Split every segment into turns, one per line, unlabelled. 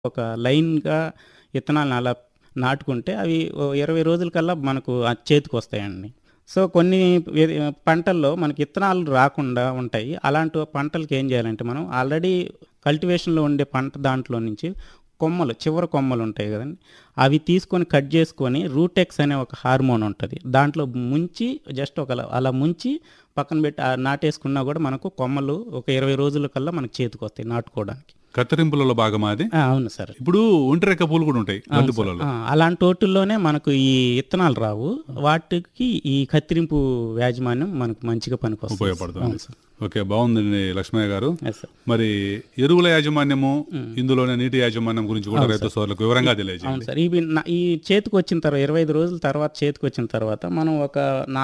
ఒక లైన్‌గా విత్తనాలను అలా నాటుకుంటే అవి ఓ 20 రోజులకల్లా మనకు ఆ చేతికి వస్తాయండి. సో, కొన్ని వె పంటల్లో మనకి విత్తనాలు రాకుండా ఉంటాయి. అలాంటి పంటలకి ఏం చేయాలంటే మనం ఆల్రెడీ కల్టివేషన్‌లో ఉండే పంట దాంట్లో నుంచి కొమ్మలు చివరి కొమ్మలు ఉంటాయి కదండీ! అవి తీసుకొని కట్ చేసుకొని రూటెక్స్ అనే ఒక హార్మోన్ ఉంటది. దాంట్లో ముంచి జస్ట్ ఒక అలా ముంచి పక్కన పెట్టి ఆహ్, నాటేసుకున్నా కూడా మనకు కొమ్మలు ఒక 20 రోజులకల్లా మనకు చేతికొస్తాయి నాటుకోవడానికి.
కత్తిరింపులలో భాగమా అది?
ఆ! అవును సార్.
ఇప్పుడు ఒంటిరెక్క పూలు కూడా ఉంటాయి
అవును
బంతి
సార్.
పూలలో.
ఆ! అలాంటోటిల్లోనే మనకు ఈ విత్తనాలు రావు. వాటికి ఈ కత్తిరింపు యాజమాన్యం మనకు మంచిగా పనికొస్తది.
ఉపయోగపడుతుంది.
అవును సార్.
ఓకే. బాగుందండి లక్ష్మయ్య గారు.
Yes sir.
మరి ఎరువుల యాజమాన్యము, ఇందులోనే నీటి యాజమాన్యం గురించి కూడా
అవును
రైతు
సార్.
సోదరులకు వివరంగా
అవును
తెలియజేయండి.
సార్. ఇవి న ఈ చేతికొచ్చిన తర్వాత 25 రోజుల తర్వాత చేతికొచ్చిన తర్వాత మనం ఒక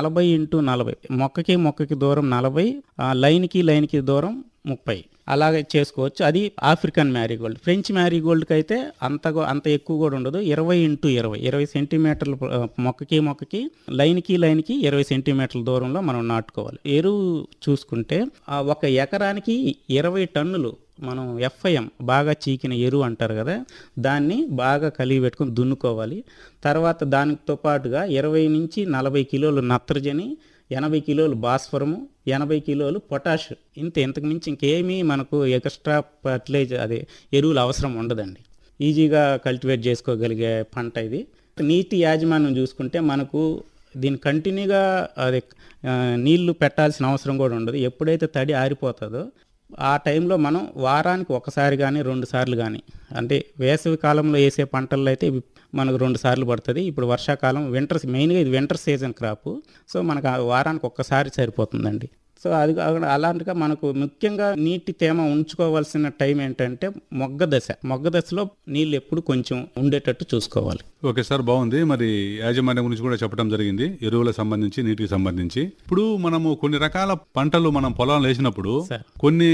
40/40 మొక్కకి మొక్కకి దూరం 40 ఆహ్, లైన్‌కి లైన్‌కి దూరం 30 అలాగే చేసుకోవచ్చు. అది ఆఫ్రికన్ మ్యారీగోల్డ్. ఫ్రెంచ్ మ్యారీగోల్డ్‌కైతే అంతగా అంత ఎక్కువ కూడా ఉండదు. 20/20 20 సెంటీమీటర్లు ఆహ్, మొక్కకి మొక్కకి లైన్‌కి లైన్‌కి 20 సెంటీమీటర్ల దూరంలో మనం నాటుకోవాలి. ఎరువు చూసుకుంటే ఆహ్, ఒక ఎకరానికి 20 టన్నులు మనం ఎఫ్ఐఎం బాగా చీకిన ఎరువు అంటారు కదా! దాన్ని బాగా కలిగి పెట్టుకొని దున్నుకోవాలి. తర్వాత దానితో పాటుగా 20-40 కిలోలు నత్రజని, 80 కిలోలు భాస్వరము, 80 కిలోలు పొటాష్ ఇంత ఇంతకు మించి ఇంకేమీ మనకు ఎక్స్ట్రా ఫర్టిలైజర్ అదే ఎరువులు అవసరం ఉండదండి. ఈజీగా కల్టివేట్ చేసుకోగలిగే పంట ఇది. నీటి యాజమాన్యం చూసుకుంటే మనకు దీన్ని కంటిన్యూగా అదే ఆహ్, నీళ్లు పెట్టాల్సిన అవసరం కూడా ఉండదు. ఎప్పుడైతే తడి ఆరిపోతదో ఆ టైంలో మనం వారానికి ఒకసారి గానీ, 2 సార్లు గానీ అంటే వేసవి కాలంలో ఏసే పంటల్లో అయితే ఇవి మనకు 2 సార్లు పడతది. ఇప్పుడు వర్షాకాలం వింటర్ మెయిన్‌గా ఇది వింటర్ సీజన్ క్రాపు. సో, మనకు ఆ వారానికి ఒక్కసారి సరిపోతుందండి. సో, అది కాకుండా అలాంటిగా మనకు ముఖ్యంగా నీటి తేమ ఉంచుకోవాల్సిన టైం ఏంటంటే మొగ్గ దశ. మొగ్గ దశలో నీళ్ళు ఎప్పుడు కొంచెం ఉండేటట్టు చూసుకోవాలి.
ఓకే సార్ బాగుంది. మరి యాజమాన్యం గురించి కూడా చెప్పడం జరిగింది. ఎరువులకు సంబంధించి, నీటికి సంబంధించి. ఇప్పుడు మనము కొన్ని రకాల పంటలు మనం పొలంలో వేసినప్పుడు
సార్.
కొన్ని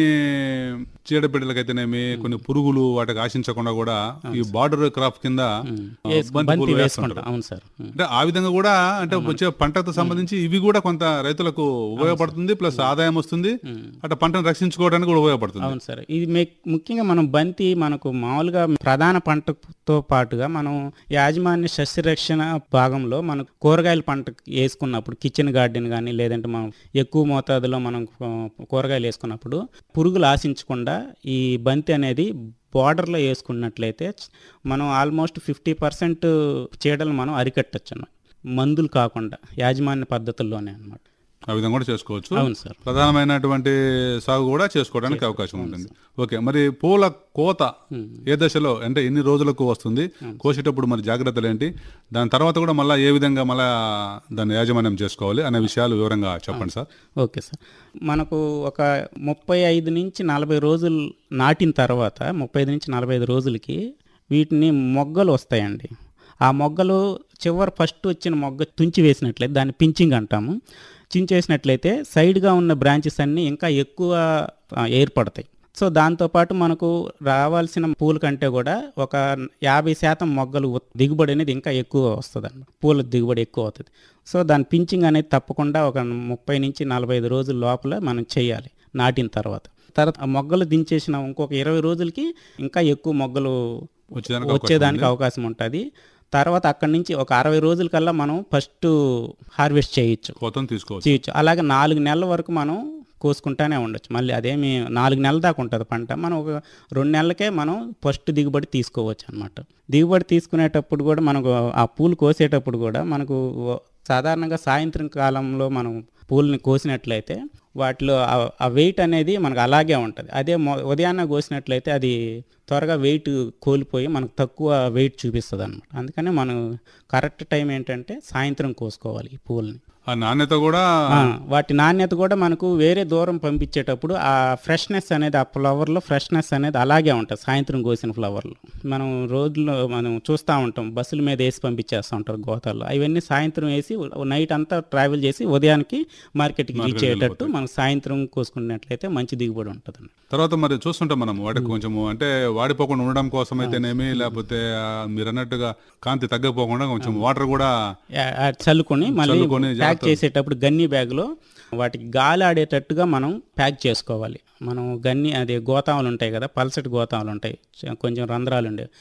చీడపీడలకైతేనేమి, కొన్ని పురుగులు వాటికి ఆశించకుండా కూడా ఈ బార్డర్ క్రాప్ కింద ఆ,
వేసుకు
బంతి
బంతి
పూలు
వేసుకుంటాం.
వేస్తుంటారు.
అవును సార్. హ్మ్.
అంటే ఆ విధంగా కూడా అంటే వచ్చే పంటకు సంబంధించి ఇవి కూడా కొంత రైతులకు ఉపయోగపడుతుంది ప్లస్ ఆదాయం వస్తుంది అట్లా పంటను రక్షించుకోవడానికి కూడా ఉపయోగపడుతుంది
అవును సార్. ఇది మే ముఖ్యంగా మనం బంతి మనకు మామూలుగా ప్రధాన పంటతో పాటుగా మనం యాజమాన్య సస్యరక్షణ భాగంలో మనకు కూరగాయల పంట వేసుకున్నప్పుడు కిచెన్ గార్డెన్ కానీ లేదంటే మనం ఎక్కువ మోతాదులో మనం ఆ, కూరగాయలు వేసుకున్నప్పుడు పురుగులు ఆశించకుండా ఈ బంతి అనేది బార్డర్లో వేసుకున్నట్లయితే మనం ఆల్మోస్ట్ ఫిఫ్టీ పర్సెంట్ చీడలు మనం అరికట్టచ్చు అన్నమాట మందులు కాకుండా యాజమాన్య పద్ధతుల్లోనే అన్నమాట
ఆ విధంగా కూడా చేసుకోవచ్చు
అవును సార్
ప్రధానమైనటువంటి సాగు కూడా చేసుకోవడానికి అవకాశం ఉంటుంది ఓకే మరి పూల కోత ఏ దశలో అంటే ఎన్ని రోజులకు వస్తుంది కోసేటప్పుడు మరి జాగ్రత్తలు ఏంటి దాని తర్వాత కూడా మళ్ళీ ఏ విధంగా మళ్ళా దాన్ని యాజమాన్యం చేసుకోవాలి అనే విషయాలు వివరంగా చెప్పండి సార్
ఓకే సార్ మనకు ఒక ముప్పై ఐదు నుంచి నలభై రోజులు నాటిన తర్వాత ముప్పై ఐదు నుంచి నలభై ఐదు రోజులకి వీటిని మొగ్గలు వస్తాయండి ఆ మొగ్గలు చివరి ఫస్ట్ వచ్చిన మొగ్గ తుంచి వేసినట్లయితే దాన్ని పించింగ్ అంటాము చించేసినట్లయితే సైడ్గా ఉన్న బ్రాంచెస్ అన్నీ ఇంకా ఎక్కువ ఆ, ఏర్పడతాయి సో దాంతోపాటు మనకు రావాల్సిన పూల కంటే కూడా ఒక యాభై శాతం మొగ్గలు ఉత్- దిగుబడి అనేది ఇంకా ఎక్కువ వస్తుంది పూల దిగుబడి ఎక్కువ అవుతుంది సో దాని పించింగ్ అనేది తప్పకుండా ఒక ముప్పై నుంచి నలభై ఐదు రోజుల లోపల మనం చేయాలి నాటిన తర్వాత తర్వాత ఆ మొగ్గలు దించేసిన ఇంకొక ఇరవై రోజులకి ఇంకా ఎక్కువ మొగ్గలు
వచ్చేదానికి అవకాశం
వచ్చేదానికి అవకాశం ఉంటుంది తర్వాత అక్కడి నుంచి ఒక అరవై రోజుల కల్లా మనం ఫస్ట్ హార్వెస్ట్ చేయొచ్చు
కోతను తీసుకోవచ్చు
చేయొచ్చు అలాగే నాలుగు నెలల వరకు మనం కోసుకుంటానే ఉండొచ్చు మళ్ళీ అదేమి నాలుగు నెలల దాకా ఉంటుంది పంట మనం ఒక రెండు నెలలకే మనం ఫస్ట్ దిగుబడి తీసుకోవచ్చు అనమాట దిగుబడి తీసుకునేటప్పుడు కూడా మనకు ఆ పూలు కోసేటప్పుడు కూడా మనకు సాధారణంగా సాయంత్రం కాలంలో మనం పూలని కోసినట్లయితే వాటిలో ఆ- ఆ వెయిట్ అనేది మనకు అలాగే ఉంటుంది అదే మొ ఉదయాన్నే కోసినట్లయితే అది త్వరగా వెయిట్ కోల్పోయి మనకు తక్కువ వెయిట్ చూపిస్తుంది అనమాట అందుకని మనం కరెక్ట్ టైం ఏంటంటే సాయంత్రం కోసుకోవాలి ఈ పూలని
ఆ నాణ్యత కూడా
ఆ, వాటి నాణ్యత కూడా మనకు వేరే దూరం పంపించేటప్పుడు ఆ ఫ్రెష్నెస్ అనేది ఆ ఫ్లవర్లో ఫ్రెష్నెస్ అనేది అలాగే ఉంటుంది సాయంత్రం కోసిన ఫ్లవర్లో మనం రోజుల్లో మనం చూస్తూ ఉంటాం బస్సుల మీద వేసి పంపించేస్తూ ఉంటారు గోతాల్లో అవన్నీ సాయంత్రం వేసి నైట్ అంతా ట్రావెల్ చేసి ఉదయానికి మార్కెట్కి రీచ్ అయ్యేటట్టు మనం సాయంత్రం కోసుకున్నట్లయితే మంచి దిగుబడి ఉంటుంది
తర్వాత మరి చూస్తుంటాం మనం వాటికి కొంచెము అంటే వాడిపోకుండా ఉండడం కోసం అయితేనేమి లేకపోతే ఆ, మీరు అన్నట్టుగా కాంతి తగ్గకపోకుండా కొంచెం వాటర్ కూడా
చల్లుకొని మళ్ళీ
చల్లుకొని
ప్యాక్ చేసేటప్పుడు గన్ని బ్యాగ్లో వాటికి గాలి ఆడేటట్టుగా మనం ప్యాక్ చేసుకోవాలి మనం గన్ని అదే గోతాములు ఉంటాయి కదా పల్సటి గోతాములు ఉంటాయి చ- కొంచెం రంధ్రాలు ఉండే